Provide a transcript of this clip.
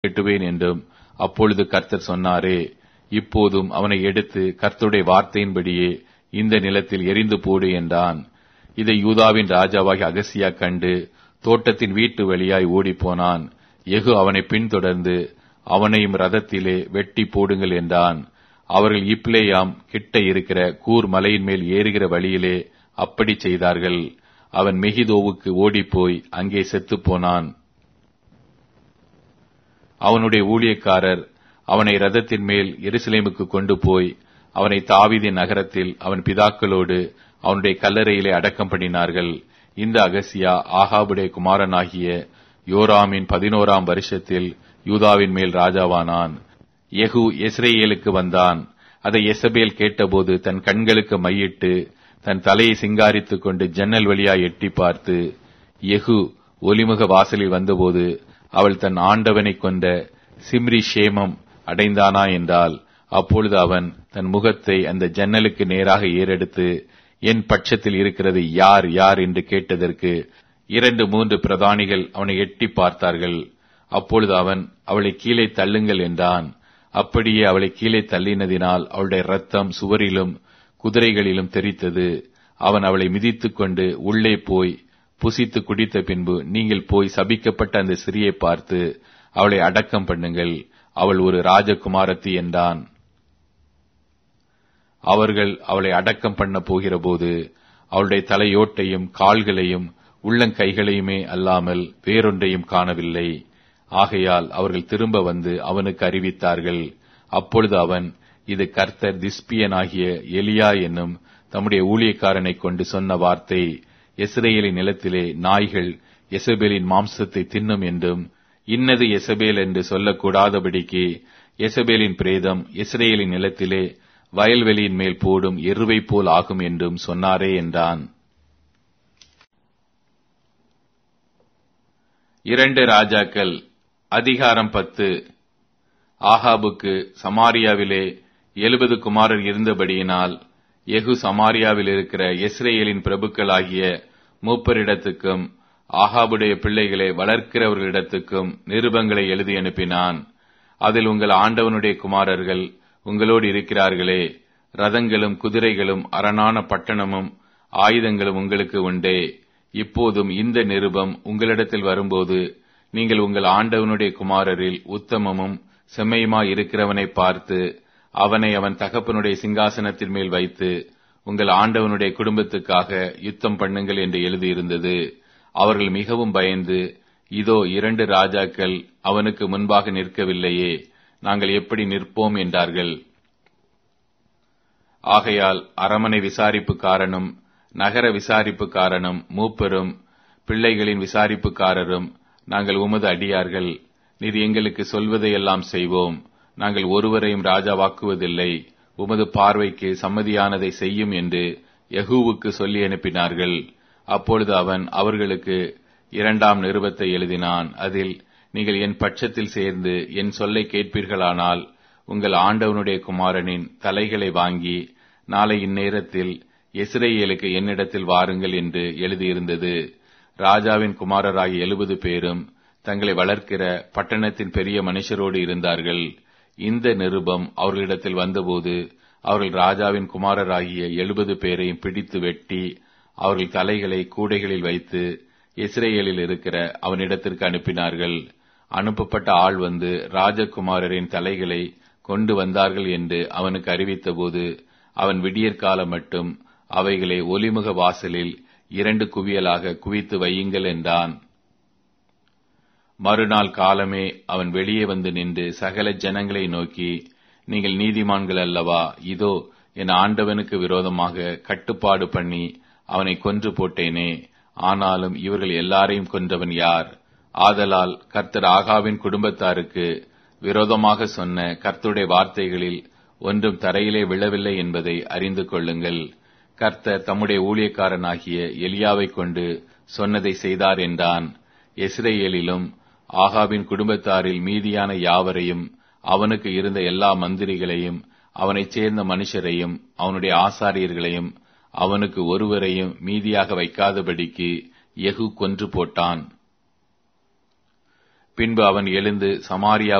கெட்டுவேன் என்றும் அப்பொழுது கர்த்தர் சொன்னாரே இப்போதும் அவனை எடுத்து கர்த்தருடைய வார்த்தையின்படியே இந்த நிலத்தில் எரிந்து போடு என்றான் இதை யூதாவின் ராஜாவாகி அகசியா கண்டு தோட்டத்தின் வீட்டு வழியாய் ஓடிப்போனான் எகு அவனை பின்தொடர்ந்து அவனையும் ரதத்திலே வெட்டி போடுங்கள் என்றான் அவர்கள் இப்ளேயாம் கிட்ட இருக்கிற கூர் மலையின் மேல் ஏறுகிற வழியிலே அப்படி செய்தார்கள் அவன் மெகிதோவுக்கு ஓடிப்போய் அங்கே செத்துப் போனான் அவனுடைய ஊழியக்காரர் அவனை ரதத்தின் மேல் எருசலேமுக்கு கொண்டு போய் அவனை தாவீதின் நகரத்தில் அவன் பிதாக்களோடு அவனுடைய கல்லறையிலே அடக்கம் பண்ணினார்கள் இந்த அகசியா ஆகாபுடைய குமாரனாகிய யோராமின் பதினோராம் வருஷத்தில் யூதாவின் மேல் ராஜாவானான் யெகூ எஸ்ரேலுக்கு வந்தான் அதை எசபேல் கேட்டபோது தன் கண்களுக்கு மையிட்டு தன் தலையை சிங்காரித்துக் கொண்டு ஜன்னல் வழியாய் எட்டி பார்த்து யெகூ ஒலிமுக வாசலில் வந்தபோது அவள் தன் ஆண்டவனை கொண்ட சிம்ரி ஷேமம் அடைந்தானா என்றால் அப்பொழுது அவன் தன் முகத்தை அந்த ஜன்னலுக்கு நேராக ஏறெடுத்து என் பட்சத்தில் இருக்கிறது யார் யார் என்று கேட்டதற்கு இரண்டு மூன்று பிரதானிகள் அவனை எட்டி பார்த்தார்கள் அப்பொழுது அவன் அவளை கீழே தள்ளுங்கள் என்றான் அப்படியே அவளை கீழே தள்ளினதினால் அவளுடைய ரத்தம் சுவரிலும் குதிரைகளிலும் தெரித்தது அவன் அவளை மிதித்துக் கொண்டு உள்ளே போய் புசித்து குடித்த பின்பு நீங்கள் போய் சபிக்கப்பட்ட அந்த சிறியை பார்த்து அவளை அடக்கம் பண்ணுங்கள் அவள் ஒரு ராஜகுமாரத்தி என்றான் அவர்கள் அவளை அடக்கம் பண்ண போகிறபோது அவளுடைய தலையோட்டையும் கால்களையும் உள்ளங்கைகளையுமே அல்லாமல் வேறொன்றையும் காணவில்லை ஆகையால் அவர்கள் திரும்ப வந்து அவனுக்கு அறிவித்தார்கள் அப்பொழுது அவன் இது கர்த்தர் திஸ்பியனாகிய எலியா என்னும் தம்முடைய ஊழியக்காரனை கொண்டு சொன்ன வார்த்தை எஸ்ரேலின் நிலத்திலே நாய்கள் எசபேலின் மாம்சத்தை தின்னும் என்றும் இன்னது எசபேல் என்று சொல்லக்கூடாதபடிக்கு எசபேலின் பிரேதம் இஸ்ரேலின் நிலத்திலே வயல்வெளியின் மேல் போடும் எருவை போல் ஆகும் என்றும் சொன்னாரே என்றான் இரண்டு ராஜாக்கள் அதிகாரம் பத்து ஆகாபுக்கு சமாரியாவிலே எழுபது குமாரர் இருந்தபடியினால் எகு சமாரியாவில் இருக்கிற இஸ்ரேலின் பிரபுக்களாகிய மூப்பரிடத்துக்கும் ஆகாபுடைய பிள்ளைகளை வளர்க்கிறவர்களிடத்துக்கும் நிருபங்களை எழுதி அனுப்பினான் அதில் உங்கள் ஆண்டவனுடைய குமாரர்கள் உங்களோடு இருக்கிறார்களே ரதங்களும் குதிரைகளும் அரணான பட்டணமும் ஆயுதங்களும் உங்களுக்கு உண்டே இப்போதும் இந்த நிருபம் உங்களிடத்தில் வரும்போது நீங்கள் உங்கள் ஆண்டவனுடைய குமாரரில் உத்தமமும் செம்மையுமாய் இருக்கிறவனை பார்த்து அவனை அவன் தகப்பனுடைய சிங்காசனத்தின் மேல் வைத்து உங்கள் ஆண்டவனுடைய குடும்பத்துக்காக யுத்தம் பண்ணுங்கள் என்று எழுதியிருந்தது அவர்கள் மிகவும் பயந்து இதோ இரண்டு ராஜாக்கள் அவனுக்கு முன்பாக நிற்கவில்லையே நாங்கள் எப்படி நிற்போம் என்றார்கள் ஆகையால் அரமனை விசாரிப்புக்காரனும் நகர விசாரிப்புக்காரனும் மூப்பரும் பிள்ளைகளின் விசாரிப்புக்காரரும் நாங்கள் உமது அடியார்கள் நீர் எங்களுக்கு சொல்வதையெல்லாம் செய்வோம் நாங்கள் ஒருவரையும் ராஜாவாக்குவதில்லை உமது பார்வைக்கு சம்மதியானதை செய்யும் என்று யகூவுக்கு சொல்லி அனுப்பினார்கள் அப்பொழுது அவன் அவர்களுக்கு இரண்டாம் நிருபத்தை எழுதினான் அதில் நீங்கள் என் பட்சத்தில் சேர்ந்து என் சொல்லை கேட்பீர்களானால் உங்கள் ஆண்டவனுடைய குமாரனின் தலைகளை வாங்கி நாளை இந்நேரத்தில் எஸ்ரேலுக்கு என்னிடத்தில் வாருங்கள் என்று எழுதியிருந்தது ராஜாவின் குமாரராகிய எழுபது பேரும் தங்களை வளர்க்கிற பட்டணத்தின் பெரிய மனுஷரோடு இருந்தார்கள் இந்த நிருபம் அவர்களிடத்தில் வந்தபோது அவர்கள் ராஜாவின் குமாரராகிய எழுபது பேரையும் பிடித்து வெட்டி அவர்கள் தலைகளை கூடைகளில் வைத்து இஸ்ரேலில் இருக்கிற அவனிடத்திற்கு அனுப்பினார்கள் அனுப்பப்பட்ட ஆள் வந்து ராஜகுமாரரின் தலைகளை கொண்டு வந்தார்கள் என்று அவனுக்கு அறிவித்தபோது அவன் விடியற்காலம் மட்டும் அவைகளை ஒலிமுக வாசலில் இரண்டு குவியலாக குவித்து வையுங்கள் என்றான் மறுநாள் காலமே அவன் வெளியே வந்து நின்று சகல ஜனங்களை நோக்கி நீங்கள் நீதிமான்கள் அல்லவா இதோ என் ஆண்டவனுக்கு விரோதமாக கட்டுப்பாடு பண்ணி அவனை கொன்று போட்டேனே ஆனாலும் இவர்கள் எல்லாரையும் கொன்றவன் யார் ஆதலால் கர்த்தர் ஆகாவின் குடும்பத்தாருக்கு விரோதமாக சொன்ன கர்த்தருடைய வார்த்தைகளில் ஒன்றும் தரையிலே விழவில்லை என்பதை அறிந்து கொள்ளுங்கள் கர்த்தர் தம்முடைய ஊழியக்காரனாகிய எலியாவை கொண்டு சொன்னதை செய்தார் என்றான் எஸ்ரேலிலும் ஆகாவின் குடும்பத்தாரில் மீதியான யாவரையும் அவனுக்கு இருந்த எல்லா மந்திரிகளையும் அவனைச் சேர்ந்த மனுஷரையும் அவனுடைய ஆசாரியர்களையும் அவனுக்கு ஒருவரையும் மீதியாக வைக்காதபடிக்கு எகு கொன்று போட்டான் பின்பு அவன் எழுந்து சமாரியா